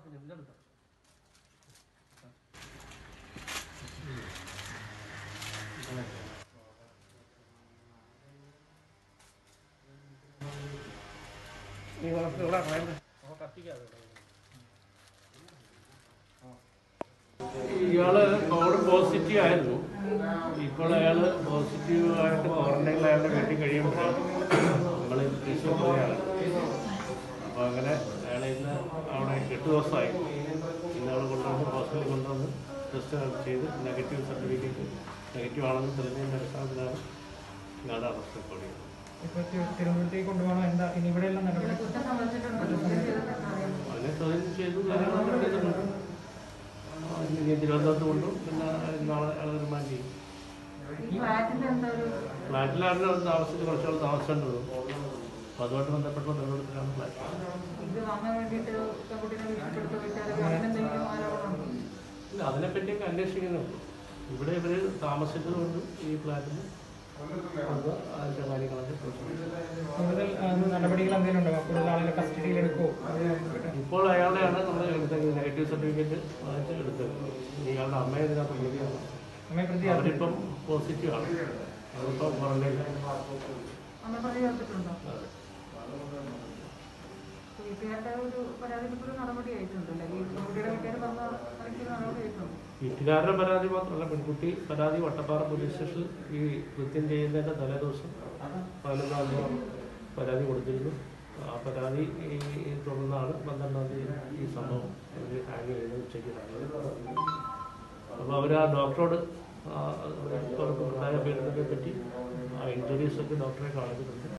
ഇതെടുത്തോ നീ ഇവിടെ വേണ്ട കത്തിക്കാതെ ഇയാള് കോവിഡ് പോസിറ്റീവ് ആയിരുന്നു ഇപ്പോൾ അയാള് പോസിറ്റീവ് ആയിട്ട് ക്വാറന്റൈനിൽ അയാളുടെ വീട്ടിൽ കഴിയുമ്പോൾ നമ്മൾ തൃശ്ശൂർ പോവുകയാണ് അപ്പോൾ അങ്ങനെ അയാളെ ഇന്ന് അവിടെ എട്ട് ദിവസമായി ഇന്ന് അവിടെ കൊണ്ടുവന്ന് ഹോസ്പിറ്റലിൽ കൊണ്ടുവന്ന് ടെസ്റ്റ് ചെയ്ത് നെഗറ്റീവ് സർട്ടിഫിക്കറ്റ് നെഗറ്റീവ് ആണെന്ന് തെളിഞ്ഞതിൻ്റെ അടിസ്ഥാനത്തിലാണ് ഇയാളുടെ അറസ്റ്റ് റെക്കോർഡ് ചെയ്തത് ഇപ്പൊ തി- തിരുവനന്തപുരത്തേക്ക് കൊണ്ടുപോകണം എന്താ ഇനി ഇവിടെയുള്ള നടപടി അതിനെ ചോദ്യം ചെയ്തു കാര്യങ്ങളൊക്കെ ചെയ്തിട്ടുണ്ട് ആ, ഇനി തിരുവനന്തപുരത്ത് കൊണ്ടു പിന്നെ നാളെ അയാൾ റിമാൻഡ് ചെയ്യും ഈ ഫ്ലാറ്റിന്റെ എന്താ ഒരു ഫ്ലാറ്റിലാണ് താമസിച്ച് കുറച്ചാൾ താമസിക്കേണ്ടത് അപ്പോൾ അതുമായിട്ട് ബന്ധപ്പെട്ട നിർവഹണത്തിലാണ് ഫ്ലാറ്റ് ഇത് വാങ്ങാൻ വേണ്ടിയിട്ട് പെൺകുട്ടീനെ ഭീഷണിപ്പെടുത്ത വീട്ടുകാരൊക്കെ അങ്ങനെന്തെങ്കിലും ആരോപണമുണ്ടോ ഇല്ല അതിനെപ്പറ്റിയൊക്കെ അന്വേഷിക്കുന്നുണ്ട് ഇവിടെ ഇവർ താമസിച്ചതുകൊണ്ട് ഈ ഫ്ലാറ്റിൽ അത് അതിൻ്റെ കാര്യങ്ങളൊക്കെ ചോദിച്ചു കൂടുതൽ ആ, നടപടികൾ എന്തെങ്കിലും ഉണ്ടോ കൂടുതൽ ആളുകളെ കസ്റ്റഡിയിൽ എടുക്കുമോ ഇപ്പോൾ അയാളുടെയാണ് നമ്മൾ എടുത്തത് നെഗറ്റീവ് സർട്ടിഫിക്കറ്റ് വാങ്ങിച്ച് എടുത്തത് ഇയാളുടെ അമ്മയെ ഇതിനകത്ത് വിളിക്കുകയാണ് അമ്മയെ പ്രതി അവരിപ്പം പോസിറ്റീവ് ആണ് അവരിപ്പം ക്വാറന്റൈനിലാണ് അമ്മ പ്രതി ചേർത്തിട്ടുണ്ടോ വീട്ടുകാരുടെ ഒരു പരാതിയിൽ ഒരു നടപടി ആയിട്ടുണ്ടല്ലേ ഈ പെൺകുട്ടിയുടെ വീട്ടുകാർ പറഞ്ഞ നിലയ്ക്ക് നടപടി ആയിട്ടുണ്ട് വീട്ടുകാരുടെ പരാതി മാത്രമല്ല പെൺകുട്ടി പരാതി വട്ടപ്പാറ പോലീസ് സ്റ്റേഷനിൽ ഈ കൃത്യം ചെയ്യുന്നതിൻ്റെ തലേദിവസം പതിനൊന്നാം തീയതി പരാതി കൊടുത്തിരുന്നു ആ പരാതി ഈ ഈ തുടർന്നാണ് പന്ത്രണ്ടാം തീയതി ഈ സംഭവം അവർ ഹാങ് ചെയ്ത് ഉച്ചയ്ക്ക് അപ്പോൾ അവർ ആ ഡോക്ടറോട് ആ, അവർക്ക് ഉണ്ടായ പീഡനത്തെ പറ്റി ആ ഇഞ്ചുറീസൊക്കെ ഡോക്ടറെ കാണിച്ചിട്ടുണ്ട്